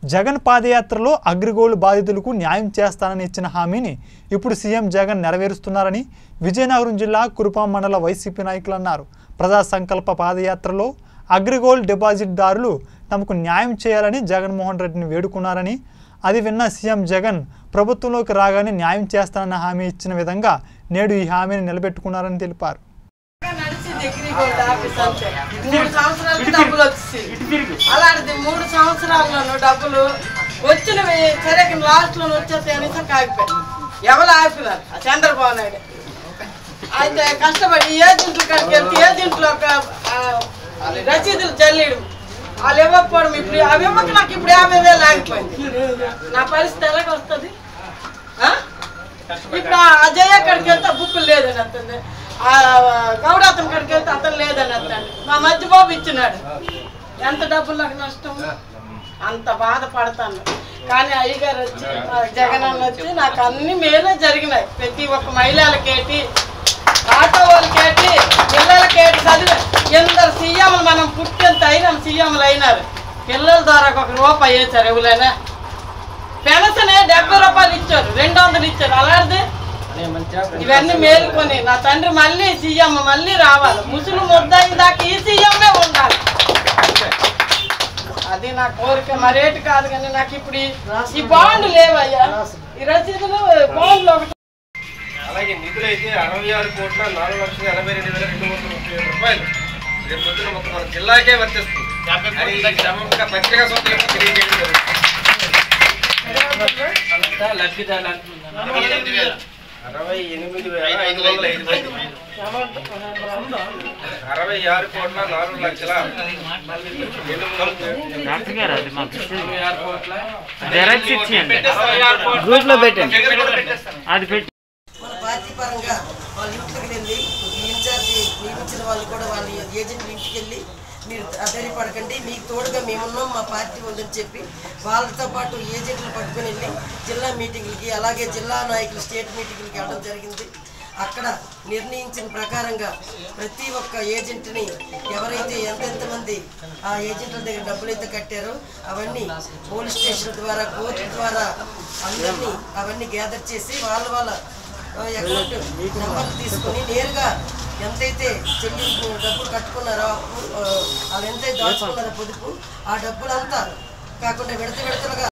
జగన్ పాదయాత్రలో అగ్రిగోల్డ్ బాధితులకు న్యాయం చేస్తానని ఇచ్చిన హామీని ఇప్పుడు సీఎం జగన్ నెరవేరుస్తున్నారని విజయనగరం జిల్లా కురుపాం మండల వైసీపీ నాయకులు అన్నారు ప్రజా సంకల్ప పాదయాత్రలో అగ్రిగోల్డ్ డిపాజిట్దారులు తమకు న్యాయం చేయాలని జగన్మోహన్ రెడ్డిని వేడుకున్నారని అది విన్న సీఎం జగన్ ప్రభుత్వంలోకి రాగానే న్యాయం చేస్తానన్న హామీ ఇచ్చిన విధంగా నేడు ఈ హామీని నిలబెట్టుకున్నారని తెలిపారు నడిచింది అగ్రిగోల్డ్ ఆఫీస్ అంతే మూడు సంవత్సరాలకి డబ్బులు వచ్చేసి అలాంటిది మూడు సంవత్సరాల్లోనూ డబ్బులు వచ్చినవి సరే లాస్ట్ లో వచ్చేస్తాయి అనేసి కాగిపోయి ఎవరు ఆపినారు ఆ చంద్రబాబు నాయుడు అయితే కష్టపడి ఏజెంట్ల కాడికి వెళ్తే ఏజెంట్లు ఒక ఆ, రసీదులు జల్లేడు వాళ్ళు ఇవ్వకపోవడం ఇప్పుడు అవి ఇవ్వక నాకు ఇప్పుడు యాభై వేలు ఆగిపోయింది నా పరిస్థితి ఎలాగ వస్తుంది ఆ? ఇప్పుడు ఆ అజయ్ కాడికి వెళ్తే బుక్కులు లేదని వస్తుంది ఆ గౌడాతం కాడికి వెళ్తే అతను లేదని వస్తాడు మా మధ్య బాబు ఇచ్చినాడు ఎంత డబ్బులు నాకు నష్టం అంత బాధపడతాను కానీ అయ్యగారు వచ్చి ఆ జగన్ అన్న వచ్చి నాకు అన్ని మేలే జరిగినాయి ప్రతి ఒక్క మహిళలకేటి ఆటో వాళ్ళకేటి పిల్లలకేటి చదివి ఎందరు సీఎంలు మనం పుట్టేంత అయినాం సీఎంలు అయినారు పిల్లల ద్వారా ఒక రూపాయి వేశారు ఎవరైనా పెన్షనే డెబ్బై రూపాయలు ఇచ్చారు రెండు వందలు ఇచ్చారు అలాంటిది ఇవన్నీ మేలుకొని నా తండ్రి మళ్ళీ సీఎం మళ్ళీ రావాలి ముసులు ముద్దయిన దాకా ఈ సీఎంఏ ఉండాలి అది నా కోరిక మరేటి కాదు కానీ నాకు ఇప్పుడు ఈ- ఈ బాండ్ లేవయ్యా ఈ రసీదులు బాండ్లు ఒకటి అలాగే నిధులు అయితే అరవై ఆరు కోట్ల నాలుగు లక్షల ఎనభై రెండు వేల రెండు వందల ముప్పై ఏడు రూపాయలు రేపు పొద్దున మొత్తం మన జిల్లాకే వర్తిస్తుంది అని ఈ క్రమంగా పత్రికా సోదరులకు తెలియజేయడం జరుగుతుంది. అరవై ఎనిమిది వేల ఐదు వందల ఐదు మంది అరవై ఆరు కోట్ల నాలుగు లక్షల డాక్టర్ గారు అది మాకు జెరాక్స్ ఇచ్చేయండి గ్రూప్ లో పెట్టండి అది పెట్టి మన పార్టీ పరంగా వాళ్ళ ఇంటికి వెళ్ళి ఈ ఇన్ఛార్జి నియమించిన వాళ్ళు కూడా వాళ్ళ ఏజెంట్ ఇంటికి వెళ్ళి మీరు అధైర్యపడకండి మీకు తోడుగా మేమున్నాం మా పార్టీ ఉందని చెప్పి వాళ్ళతో పాటు ఏజెంట్లు పట్టుకొని వెళ్ళి జిల్లా మీటింగ్లకి అలాగే జిల్లా నాయకులు స్టేట్ మీటింగ్లకి వెళ్ళడం జరిగింది అక్కడ నిర్ణయించిన ప్రకారంగా ప్రతి ఒక్క ఏజెంట్ని ఎవరైతే ఎంతెంత మంది ఆ ఏజెంట్ల దగ్గర డబ్బులు అయితే కట్టారో అవన్నీ పోలీస్ స్టేషన్ ద్వారా కోర్టు ద్వారా అందరినీ అవన్నీ గ్యాదర్ చేసి వాళ్ళ వాళ్ళ అకౌంట్ నెంబర్ తీసుకొని నేరుగా ఎంతైతే చెల్లింపు డబ్బులు కట్టుకున్నారో అప్పు, ఆ, వాళ్ళు ఎంతైతే దాచుకున్నారో పొదుపు ఆ డబ్బులంతా కాకుండా విడత విడతలుగా